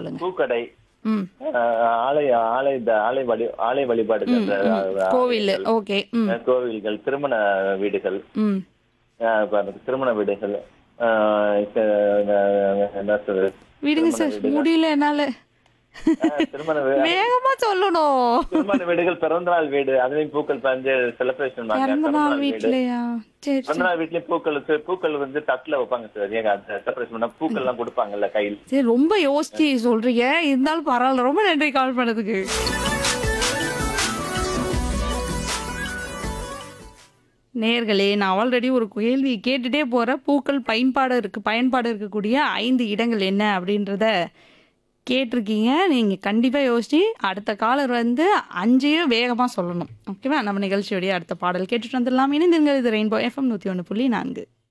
சொல்லுங்க பூக்கடை ம் ஆஹ் ஆலய ஆலய இந்த ஆலய வழி ஆலய வழிபாடு அந்த, ஆஹ், கோவில் ஓகே ம் கோவில்கள் திருமண வீடுகள் ம் ஆஹ் பாருங்க, திருமண வீடுகள் ஆஹ் இப்ப, ஆஹ், என்ன சொல்றது விடுங்க சார் முடியல என்னால ஆஹ் திருமண வீ- வேகமா சொல்லணும் திருமண வீடுகள் பிறந்தநாள் வீடு அதுலயும் பூக்கள் பஞ்சு செலிப்ரேஷன் பிறந்த நாள் வீட்லயா சரி பிறந்த நாள் வீட்லயும் பூக்கள் வச்சு- பூக்கள் வந்து தட்டுல வைப்பாங்க சார் ஏங்க அந்த செலிப்ரேஷன் பண்ணா பூக்கள் எல்லாம் கொடுப்பாங்கல்ல கையில் சரி ரொம்ப யோசிச்சு சொல்றீங்க இருந்தாலும் பரவாயில்ல ரொம்ப நன்றி கால் பண்ணதுக்கு நேர்களே நான் ஆல்ரெடி ஒரு கேள்வி கேட்டுட்டே போற பூக்கள் பயன்பாடு இருக்கு பயன்பாடு இருக்கக்கூடிய ஐந்து இடங்கள் என்ன அப்படின்றத கேட்டிருக்கீங்க நீங்க கண்டிப்பா யோசிச்சு அடுத்த காலர் வந்து அஞ்சையும் வேகமா சொல்லணும் ஓகேவா நம்ம நிகழ்ச்சியோடைய அடுத்த பாடல் கேட்டுட்டு வந்துடலாம் இணைந்திருங்கள் இது ரெயின்போ எஃப்எம் நூத்தி ஒன்று புள்ளி நான்கு